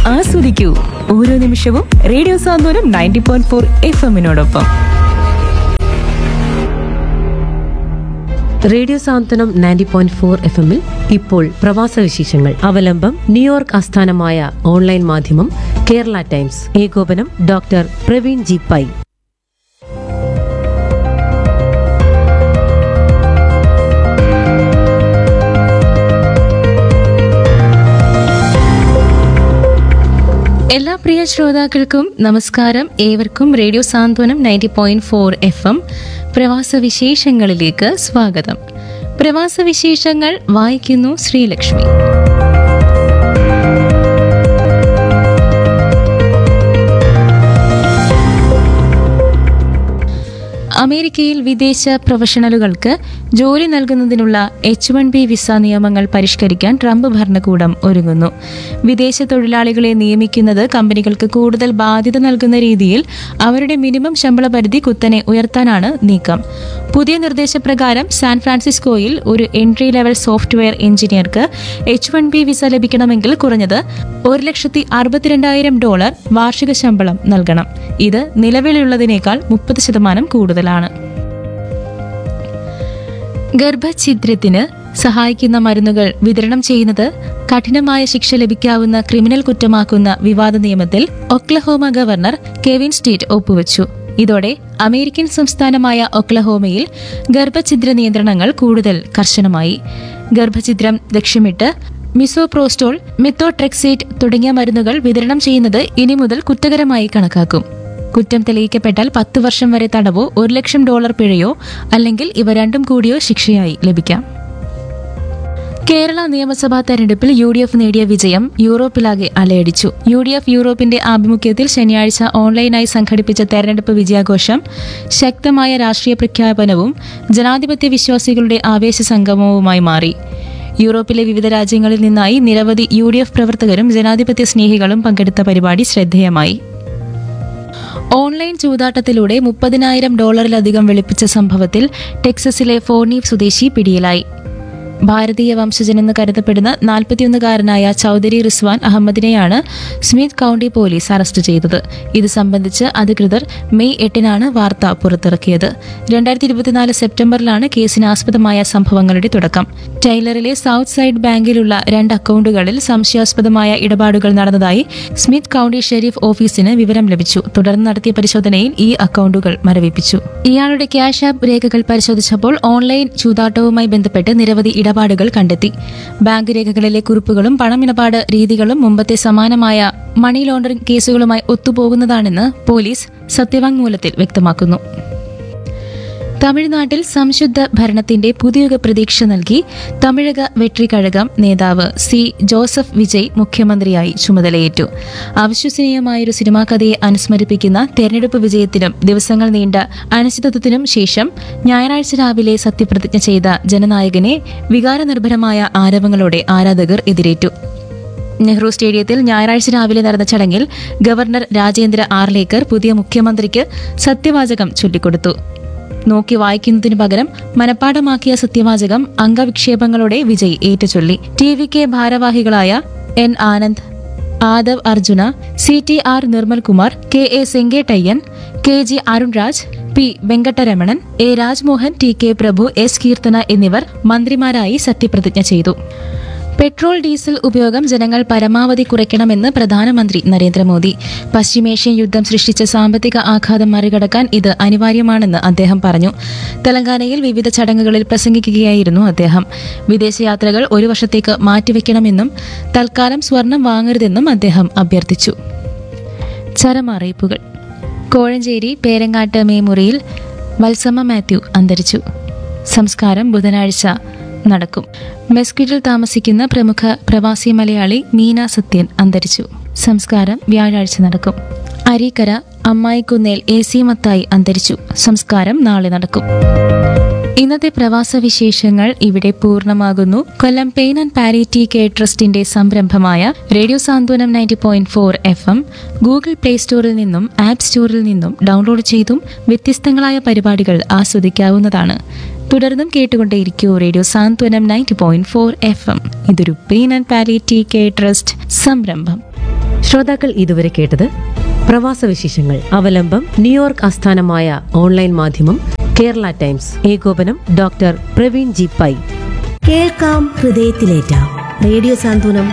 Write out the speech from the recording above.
ആസ്വദിക്കൂ ഓരോ നിമിഷവും radio Santhwanam ninety point four F എമ്മിനോടൊപ്പം radio Santhwanam ninety point four F എമ്മിൽ ഇപ്പോൾ പ്രവാസ വിശേഷങ്ങൾ അവലംബം ന്യൂയോർക്ക് ആസ്ഥാനമായ ഓൺലൈൻ മാധ്യമം കേരള ടൈംസ് ഏകോപനം ഡോക്ടർ പ്രവീൺ ജി പൈ എല്ലാ പ്രിയ ശ്രോതാക്കൾക്കും നമസ്കാരം ഏവർക്കും radio Santhwanam ninety point four F M പ്രവാസ വിശേഷങ്ങളിലേക്ക് സ്വാഗതം പ്രവാസ വിശേഷങ്ങൾ വായിക്കുന്നു ശ്രീലക്ഷ്മി അമേരിക്കയിൽ വിദേശ പ്രൊഫഷണലുകൾക്ക് ജോലി നൽകുന്നതിനുള്ള എച്ച് വൺ ബി വിസ നിയമങ്ങൾ പരിഷ്കരിക്കാൻ ട്രംപ് ഭരണകൂടം ഒരുങ്ങുന്നു വിദേശ തൊഴിലാളികളെ നിയമിക്കുന്നത് കമ്പനികൾക്ക് കൂടുതൽ ബാധ്യത നൽകുന്ന രീതിയിൽ അവരുടെ മിനിമം ശമ്പള പരിധി കുത്തനെ ഉയർത്താനാണ് നീക്കം പുതിയ നിർദ്ദേശപ്രകാരം സാൻ ഫ്രാൻസിസ്കോയിൽ ഒരു എൻട്രി ലെവൽ സോഫ്റ്റ്വെയർ എഞ്ചിനീയർക്ക് എച്ച് വൺ ബി വിസ ലഭിക്കണമെങ്കിൽ കുറഞ്ഞത് ഒരു ലക്ഷത്തി അറുപത്തിരണ്ടായിരം ഡോളർ വാർഷിക ശമ്പളം നൽകണം ഇത് നിലവിലുള്ളതിനേക്കാൾ മുപ്പത് ശതമാനം കൂടുതലാണ് ഗർഭഛിദ്രത്തിന് സഹായിക്കുന്ന മരുന്നുകൾ വിതരണം ചെയ്യുന്നത് കഠിനമായ ശിക്ഷ ലഭിക്കാവുന്ന ക്രിമിനൽ കുറ്റമാക്കുന്ന വിവാദ നിയമത്തിൽ ഒക്ലഹോമ ഗവർണർ കെവിൻ സ്റ്റീറ്റ് ഒപ്പുവച്ചു ഇതോടെ അമേരിക്കൻ സംസ്ഥാനമായ ഒക്ലഹോമയിൽ ഗർഭഛിദ്ര നിയന്ത്രണങ്ങൾ കൂടുതൽ കർശനമായി ഗർഭഛിദ്രം ലക്ഷ്യമിട്ട് മിസോപ്രോസ്റ്റോൾ മിത്തോട്രെക്സേറ്റ് തുടങ്ങിയ മരുന്നുകൾ വിതരണം ചെയ്യുന്നത് ഇനി മുതൽ കുറ്റകരമായി കണക്കാക്കും കുറ്റം തെളിയിക്കപ്പെട്ടാൽ പത്ത് വർഷം വരെ തടവോ ഒരു ലക്ഷം ഡോളർ പിഴയോ അല്ലെങ്കിൽ ഇവ രണ്ടും കൂടിയോ ശിക്ഷയായി ലഭിക്കാം കേരള നിയമസഭാ തെരഞ്ഞെടുപ്പിൽ യു ഡി എഫ് നേടിയ വിജയം യൂറോപ്പിലാകെ അലയടിച്ചു യു ഡി എഫ് യൂറോപ്പിന്റെ ആഭിമുഖ്യത്തിൽ ശനിയാഴ്ച ഓൺലൈനായി സംഘടിപ്പിച്ച തെരഞ്ഞെടുപ്പ് വിജയാഘോഷം ശക്തമായ രാഷ്ട്രീയ പ്രഖ്യാപനവും ജനാധിപത്യ വിശ്വാസികളുടെ ആവേശ സംഗമവുമായി മാറി യൂറോപ്പിലെ വിവിധ രാജ്യങ്ങളിൽ നിന്നായി നിരവധി യു ഡി എഫ് പ്രവർത്തകരും ജനാധിപത്യ സ്നേഹികളും പങ്കെടുത്ത പരിപാടി ശ്രദ്ധേയമായി ഓൺലൈൻ ചൂതാട്ടത്തിലൂടെ മുപ്പതിനായിരം ഡോളറിലധികം വെളുപ്പിച്ച സംഭവത്തിൽ ടെക്സസിലെ ഫോർണീവ് സ്വദേശി പിടിയിലായി ഭാരതീയ വംശജനെന്ന് കരുതപ്പെടുന്ന നാൽപ്പത്തിയൊന്നുകാരനായ ചൌധരി റിസ്വാൻ അഹമ്മദിനെയാണ് സ്മിത്ത് കൌണ്ടി പോലീസ് അറസ്റ്റ് ചെയ്തത് ഇത് സംബന്ധിച്ച് അധികൃതർ മെയ് എട്ടിനാണ് വാർത്ത പുറത്തിറക്കിയത് രണ്ടായിരത്തി ഇരുപത്തിനാല് സെപ്റ്റംബറിലാണ് കേസിന് ആസ്പദമായ സംഭവങ്ങളുടെ തുടക്കം ടൈലറിലെ സൗത്ത് സൈഡ് ബാങ്കിലുള്ള രണ്ട് അക്കൗണ്ടുകളിൽ സംശയാസ്പദമായ ഇടപാടുകൾ നടന്നതായി സ്മിത്ത് കൌണ്ടി ഷെരീഫ് ഓഫീസിന് വിവരം ലഭിച്ചു തുടർന്ന് നടത്തിയ പരിശോധനയിൽ ഈ അക്കൗണ്ടുകൾ മരവിപ്പിച്ചു ഇയാളുടെ ക്യാഷ് ആപ്പ് രേഖകൾ പരിശോധിച്ചപ്പോൾ ഓൺലൈൻ ചൂതാട്ടവുമായി ബന്ധപ്പെട്ട് നിരവധി ഇടപാടുകൾ കണ്ടെത്തി ബാങ്ക് രേഖകളിലെ കുറിപ്പുകളും പണമിടപാട് രീതികളും മുമ്പത്തെ സമാനമായ മണി ലോണ്ടറിംഗ് കേസുകളുമായി ഒത്തുപോകുന്നതാണെന്ന് പോലീസ് സത്യവാങ്മൂലത്തിൽ വ്യക്തമാക്കുന്നു തമിഴ്നാട്ടിൽ സംശുദ്ധ ഭരണത്തിന്റെ പുതിയുഗ പ്രതീക്ഷ നൽകി തമിഴക വെട്രിക്കഴകം നേതാവ് സി ജോസഫ് വിജയ് മുഖ്യമന്ത്രിയായി ചുമതലയേറ്റു അവിശ്വസനീയമായൊരു സിനിമാ കഥയെ അനുസ്മരിപ്പിക്കുന്ന തെരഞ്ഞെടുപ്പ് വിജയത്തിനും ദിവസങ്ങൾ നീണ്ട അനിശ്ചിതത്വത്തിനും ശേഷം ഞായറാഴ്ച രാവിലെ സത്യപ്രതിജ്ഞ ചെയ്ത ജനനായകനെ വികാരനിർഭരമായ ആരവങ്ങളോടെ ആരാധകർ എതിരേറ്റു നെഹ്റു സ്റ്റേഡിയത്തിൽ ഞായറാഴ്ച രാവിലെ നടന്ന ചടങ്ങിൽ ഗവർണർ രാജേന്ദ്ര ആർലേക്കർ പുതിയ മുഖ്യമന്ത്രിക്ക് സത്യവാചകം ചൊല്ലിക്കൊടുത്തു നോക്കി വായിക്കുന്നതിനു പകരം മനപ്പാഠമാക്കിയ സത്യവാചകം അംഗവിക്ഷേപങ്ങളോടെ വിജയ് ഏറ്റുചൊല്ലി ടി വി കെ ഭാരവാഹികളായ N Anand Aadhav Arjuna C T R Nirmalkumar K A Sengottaiyan K G Arunraj P Venkataramanan A Rajmohan T K Prabhu S Keerthana എന്നിവർ മന്ത്രിമാരായി സത്യപ്രതിജ്ഞ ചെയ്തു പെട്രോൾ ഡീസൽ ഉപയോഗം ജനങ്ങൾ പരമാവധി കുറയ്ക്കണമെന്ന് പ്രധാനമന്ത്രി നരേന്ദ്രമോദി പശ്ചിമേഷ്യൻ യുദ്ധം സൃഷ്ടിച്ച സാമ്പത്തിക ആഘാതം മറികടക്കാൻ ഇത് അനിവാര്യമാണെന്ന് അദ്ദേഹം പറഞ്ഞു തെലങ്കാനയിൽ വിവിധ ചടങ്ങുകളിൽ പ്രസംഗിക്കുകയായിരുന്നു അദ്ദേഹം വിദേശയാത്രകൾ ഒരു വർഷത്തേക്ക് മാറ്റിവെക്കണമെന്നും തൽക്കാലം സ്വർണം വാങ്ങരുതെന്നും അദ്ദേഹം അഭ്യർത്ഥിച്ചു ചരമറിയിപ്പുകൾ കോഴഞ്ചേരി പേരങ്ങാട്ട് മേമുറിയിൽ വത്സമ്മ മാത്യു അന്തരിച്ചു സംസ്കാരം ബുധനാഴ്ച നടക്കും മെസ്കിറ്റിൽ താമസിക്കുന്ന പ്രമുഖ പ്രവാസി മലയാളി മീന സത്യൻ അന്തരിച്ചു സംസ്കാരം വ്യാഴാഴ്ച നടക്കും അരീക്കര അമ്മായിക്കുന്നേൽ എ സി മത്തായി അന്തരിച്ചു സംസ്കാരം നാളെ നടക്കും ഇന്നത്തെ പ്രവാസ വിശേഷങ്ങൾ ഇവിടെ പൂർണ്ണമാകുന്നു Kollam pain and palliative care ട്രസ്റ്റിന്റെ സംരംഭമായ radio Santhwanam ninety point four F M Google play സ്റ്റോറിൽ നിന്നും ആപ്പ് സ്റ്റോറിൽ നിന്നും ഡൗൺലോഡ് ചെയ്തും വ്യത്യസ്തങ്ങളായ പരിപാടികൾ ആസ്വദിക്കാവുന്നതാണ് തുടർന്നും കേട്ടുകൊണ്ടേയിരിക്കൂ radio Santhwanam ninety point four F M ഇതൊരു pain and palliative care trust സംരംഭം ശ്രോതാക്കൾ ഇതുവരെ കേട്ടത് പ്രവാസ വിശേഷങ്ങൾ അവലംബം ന്യൂയോർക്ക് ആസ്ഥാനമായ ഓൺലൈൻ മാധ്യമം കേരള ടൈംസ് ഏകോപനം ഡോക്ടർ പ്രവീൺ ജി പൈ കേൾക്കാം ഹൃദയത്തിലേറ്റാം റേഡിയോ സാന്ത്വനം